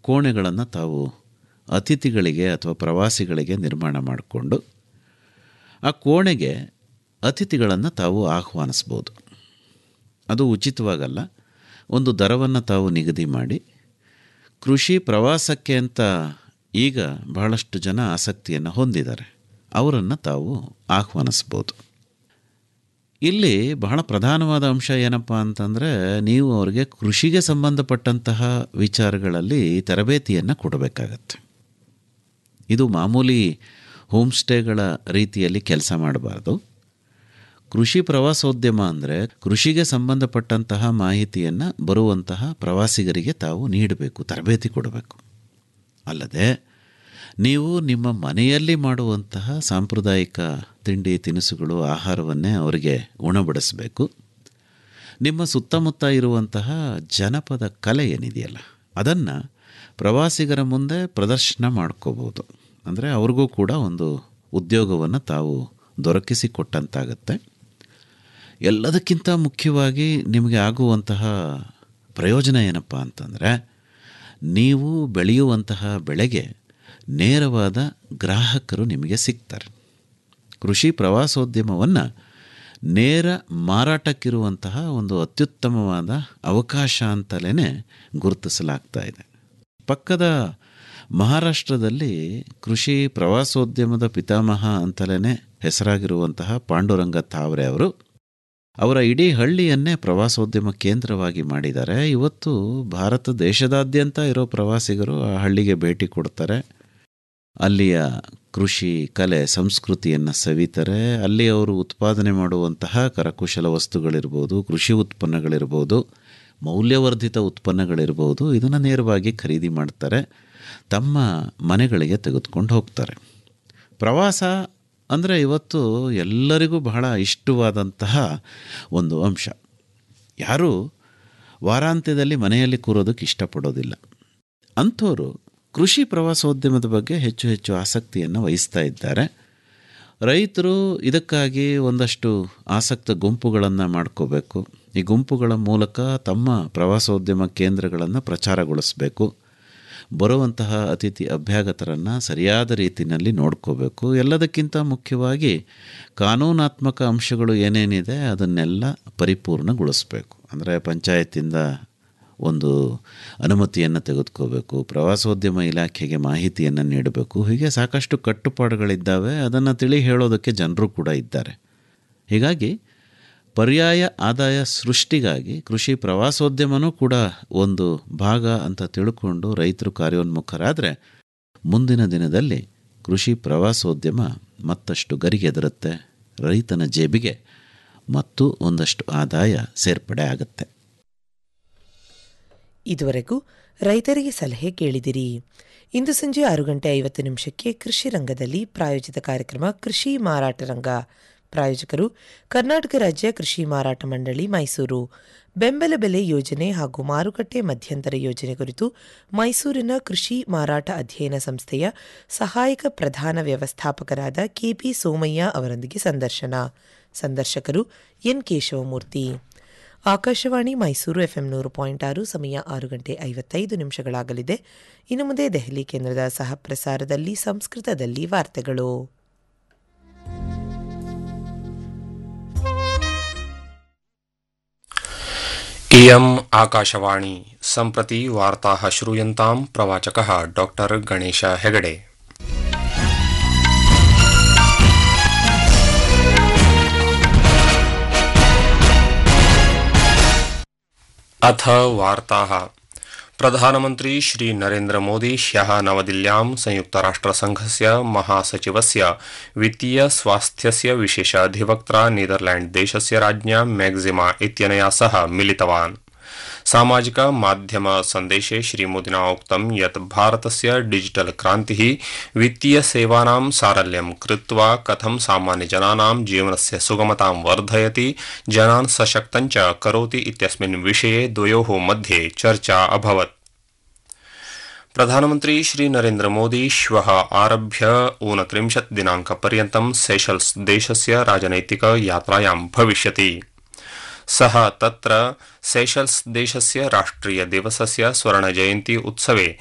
ಕೋಣೆಗಳನ್ನು ತಾವು ಅತಿಥಿಗಳಿಗೆ ಅಥವಾ ಪ್ರವಾಸಿಗಳಿಗೆ ನಿರ್ಮಾಣ ಮಾಡಿಕೊಂಡು ಆ ಕೋಣೆಗೆ ಅತಿಥಿಗಳನ್ನು ತಾವು ಆಹ್ವಾನಿಸ್ಬೋದು ಅದು ಉಚಿತವಾಗಲ್ಲ ಒಂದು ದರವನ್ನು ತಾವು ನಿಗದಿ ಮಾಡಿ ಕೃಷಿ ಪ್ರವಾಸಕ್ಕೆ ಅಂತ ಈಗ ಬಹಳಷ್ಟು ಜನ ಆಸಕ್ತಿಯನ್ನು ಹೊಂದಿದ್ದಾರೆ ಅವರನ್ನು ತಾವು ಆಹ್ವಾನಿಸ್ಬೋದು ಇಲ್ಲಿ ಬಹಳ ಪ್ರಧಾನವಾದ ಅಂಶ ಏನಪ್ಪ ಅಂತಂದರೆ ನೀವು ಅವರಿಗೆ ಕೃಷಿಗೆ ಸಂಬಂಧಪಟ್ಟಂತಹ ವಿಚಾರಗಳಲ್ಲಿ ತರಬೇತಿಯನ್ನು ಕೊಡಬೇಕಾಗತ್ತೆ ಇದು ಮಾಮೂಲಿ ಹೋಮ್ ಸ್ಟೇಗಳ ರೀತಿಯಲ್ಲಿ ಕೆಲಸ ಮಾಡಬಾರ್ದು ಕೃಷಿ ಪ್ರವಾಸೋದ್ಯಮ ಅಂದರೆ ಕೃಷಿಗೆ ಸಂಬಂಧಪಟ್ಟಂತಹ ಮಾಹಿತಿಯನ್ನು ಬರುವಂತಹ ಪ್ರವಾಸಿಗರಿಗೆ ತಾವು ನೀಡಬೇಕು ತರಬೇತಿ ಕೊಡಬೇಕು ಅಲ್ಲದೆ ನೀವು ನಿಮ್ಮ ಮನೆಯಲ್ಲಿ ಮಾಡುವಂತಹ ಸಾಂಪ್ರದಾಯಿಕ ತಿಂಡಿ ತಿನಿಸುಗಳು ಆಹಾರವನ್ನೇ ಅವರಿಗೆ ಉಣಬಡಿಸಬೇಕು ನಿಮ್ಮ ಸುತ್ತಮುತ್ತ ಇರುವಂತಹ ಜನಪದ ಕಲೆ ಏನಿದೆಯಲ್ಲ ಅದನ್ನು ಪ್ರವಾಸಿಗರ ಮುಂದೆ ಪ್ರದರ್ಶನ ಮಾಡ್ಕೋಬೋದು ಅಂದರೆ ಅವ್ರಿಗೂ ಕೂಡ ಒಂದು ಉದ್ಯೋಗವನ್ನು ತಾವು ದೊರಕಿಸಿಕೊಟ್ಟಂತಾಗತ್ತೆ ಎಲ್ಲದಕ್ಕಿಂತ ಮುಖ್ಯವಾಗಿ ನಿಮಗೆ ಆಗುವಂತಹ ಪ್ರಯೋಜನ ಏನಪ್ಪ ಅಂತಂದರೆ ನೀವು ಬೆಳೆಯುವಂತಹ ಬೆಳೆಗೆ ನೇರವಾದ ಗ್ರಾಹಕರು ನಿಮಗೆ ಸಿಗ್ತಾರೆ ಕೃಷಿ ಪ್ರವಾಸೋದ್ಯಮವನ್ನು ನೇರ ಮಾರಾಟಕ್ಕಿರುವಂತಹ ಒಂದು ಅತ್ಯುತ್ತಮವಾದ ಅವಕಾಶ ಅಂತಲೇ ಗುರುತಿಸಲಾಗ್ತಾ ಇದೆ ಪಕ್ಕದ ಮಹಾರಾಷ್ಟ್ರದಲ್ಲಿ ಕೃಷಿ ಪ್ರವಾಸೋದ್ಯಮದ ಪಿತಾಮಹ ಅಂತಲೇ ಹೆಸರಾಗಿರುವಂತಹ ಪಾಂಡುರಂಗ ತಾವ್ರೆ ಅವರು ಅವರ ಇಡೀ ಹಳ್ಳಿಯನ್ನೇ ಪ್ರವಾಸೋದ್ಯಮ ಕೇಂದ್ರವಾಗಿ ಮಾಡಿದ್ದಾರೆ ಇವತ್ತು ಭಾರತ ದೇಶದಾದ್ಯಂತ ಇರೋ ಪ್ರವಾಸಿಗರು ಆ ಹಳ್ಳಿಗೆ ಭೇಟಿ ಕೊಡ್ತಾರೆ ಅಲ್ಲಿಯ ಕೃಷಿ ಕಲೆ ಸಂಸ್ಕೃತಿಯನ್ನು ಸವಿತಾರೆ ಅಲ್ಲಿ ಅವರು ಉತ್ಪಾದನೆ ಮಾಡುವಂತಹ ಕರಕುಶಲ ವಸ್ತುಗಳಿರ್ಬೋದು ಕೃಷಿ ಉತ್ಪನ್ನಗಳಿರ್ಬೋದು ಮೌಲ್ಯವರ್ಧಿತ ಉತ್ಪನ್ನಗಳಿರ್ಬೋದು ಇದನ್ನು ನೇರವಾಗಿ ಖರೀದಿ ಮಾಡ್ತಾರೆ ತಮ್ಮ ಮನೆಗಳಿಗೆ ತೆಗೆದುಕೊಂಡು ಹೋಗ್ತಾರೆ ಪ್ರವಾಸ ಅಂದರೆ ಇವತ್ತು ಎಲ್ಲರಿಗೂ ಬಹಳ ಇಷ್ಟವಾದಂತಹ ಒಂದು ಅಂಶ ಯಾರೂ ವಾರಾಂತ್ಯದಲ್ಲಿ ಮನೆಯಲ್ಲಿ ಕೂರೋದಕ್ಕೆ ಇಷ್ಟಪಡೋದಿಲ್ಲ ಅಂಥವರು ಕೃಷಿ ಪ್ರವಾಸೋದ್ಯಮದ ಬಗ್ಗೆ ಹೆಚ್ಚು ಹೆಚ್ಚು ಆಸಕ್ತಿಯನ್ನು ವಹಿಸ್ತಾ ಇದ್ದಾರೆ ರೈತರು ಇದಕ್ಕಾಗಿ ಒಂದಷ್ಟು ಆಸಕ್ತ ಗುಂಪುಗಳನ್ನು ಮಾಡ್ಕೋಬೇಕು ಈ ಗುಂಪುಗಳ ಮೂಲಕ ತಮ್ಮ ಪ್ರವಾಸೋದ್ಯಮ ಕೇಂದ್ರಗಳನ್ನು ಪ್ರಚಾರಗೊಳಿಸಬೇಕು ಬರುವಂತಹ ಅತಿಥಿ ಅಭ್ಯಾಗತರನ್ನು ಸರಿಯಾದ ರೀತಿಯಲ್ಲಿ ನೋಡ್ಕೋಬೇಕು ಎಲ್ಲದಕ್ಕಿಂತ ಮುಖ್ಯವಾಗಿ ಕಾನೂನಾತ್ಮಕ ಅಂಶಗಳು ಏನೇನಿದೆ ಅದನ್ನೆಲ್ಲ ಪರಿಪೂರ್ಣಗೊಳಿಸ್ಬೇಕು ಅಂದರೆ ಪಂಚಾಯತಿಂದ ಒಂದು ಅನುಮತಿಯನ್ನು ತೆಗೆದುಕೋಬೇಕು ಪ್ರವಾಸೋದ್ಯಮ ಇಲಾಖೆಗೆ ಮಾಹಿತಿಯನ್ನು ನೀಡಬೇಕು ಹೀಗೆ ಸಾಕಷ್ಟು ಕಟ್ಟುಪಾಡುಗಳಿದ್ದಾವೆ ಅದನ್ನು ತಿಳಿ ಹೇಳೋದಕ್ಕೆ ಜನರು ಕೂಡ ಇದ್ದಾರೆ ಹೀಗಾಗಿ ಪರ್ಯಾಯ ಆದಾಯ ಸೃಷ್ಟಿಗಾಗಿ ಕೃಷಿ ಪ್ರವಾಸೋದ್ಯಮನೂ ಕೂಡ ಒಂದು ಭಾಗ ಅಂತ ತಿಳ್ಕೊಂಡು ರೈತರು ಕಾರ್ಯೋನ್ಮುಖರಾದರೆ ಮುಂದಿನ ದಿನದಲ್ಲಿ ಕೃಷಿ ಪ್ರವಾಸೋದ್ಯಮ ಮತ್ತಷ್ಟು ಗರಿಗೆದರುತ್ತೆ ರೈತನ ಜೇಬಿಗೆ ಮತ್ತು ಒಂದಷ್ಟು ಆದಾಯ ಸೇರ್ಪಡೆ ಆಗುತ್ತೆ ಇದುವರೆಗೂ ರೈತರಿಗೆ ಸಲಹೆ ಕೇಳಿದಿರಿ ಇಂದು ಸಂಜೆ ಆರು ಗಂಟೆ ಐವತ್ತು ನಿಮಿಷಕ್ಕೆ ಕೃಷಿ ರಂಗದಲ್ಲಿ ಪ್ರಾಯೋಜಿತ ಕಾರ್ಯಕ್ರಮ ಕೃಷಿ ಮಾರಾಟ ರಂಗ ಪ್ರಾಯೋಜಕರು ಕರ್ನಾಟಕ ರಾಜ್ಯ ಕೃಷಿ ಮಾರಾಟ ಮಂಡಳಿ ಮೈಸೂರು ಬೆಂಬಲ ಬೆಲೆ ಯೋಜನೆ ಹಾಗೂ ಮಾರುಕಟ್ಟೆ ಮಧ್ಯಂತರ ಯೋಜನೆ ಕುರಿತು ಮೈಸೂರಿನ ಕೃಷಿ ಮಾರಾಟ ಅಧ್ಯಯನ ಸಂಸ್ಥೆಯ ಸಹಾಯಕ ಪ್ರಧಾನ ವ್ಯವಸ್ಥಾಪಕರಾದ ಕೆಪಿ ಸೋಮಯ್ಯ ಅವರೊಂದಿಗೆ ಸಂದರ್ಶನ ಸಂದರ್ಶಕರು ಎನ್ ಕೇಶವಮೂರ್ತಿ ಆಕಾಶವಾಣಿ ಮೈಸೂರು ಎಫ್ಎಂ ನೂರು ಪಾಯಿಂಟ್ ಆರು ಸಮಯ ಆರು ಗಂಟೆ ಐವತ್ತೈದು ನಿಮಿಷಗಳಾಗಲಿದೆ ಇನ್ನು ಮುಂದೆ ದೆಹಲಿ ಕೇಂದ್ರದ ಸಹ ಪ್ರಸಾರದಲ್ಲಿ ಸಂಸ್ಕೃತದಲ್ಲಿ ವಾರ್ತೆಗಳು इयम् आकाशवाणी सम्प्रति वार्ताः श्रूयन्तां प्रवाचकः डॉक्टर गणेश हेगडे अथ वार्ताः प्रधानमन्त्री श्री नरेन्द्र मोदी ह्यः नवदिल्ल्यां संयुक्तराष्ट्रसङ्घस्य महासचिवस्य वित्तीय स्वास्थ्यस्य विशेषाधिवक्त्रा नीदरलैण्ड देशस्य राज्ञा मैग्जिमा इत्यनया सह मिलितवान् सामाजिक माध्यम सन्देशे श्रीमोदिना उक्तं यत् भारतस्य डिजिटल क्रान्तिः वित्तीय सेवानां सारल्यं कृत्वा कथं सामान्यजनानां जीवनस्य सुगमतां वर्धयति जनान् सशक्तं च करोति इत्यस्मिन् विषये द्वयोः मध्ये चर्चा अभवत् प्रधानमन्त्री श्रीनरेन्द्र मोदी श्वः आरभ्य ऊनत्रिंशत् दिनाङ्कपर्यन्तं सेशल्स देशस्य राजनैतिक यात्रायां भविष्यति सः तत्र सेशल्स देशस्य राष्ट्रिय दिवसस्य स्वर्णजयन्ती उत्सवे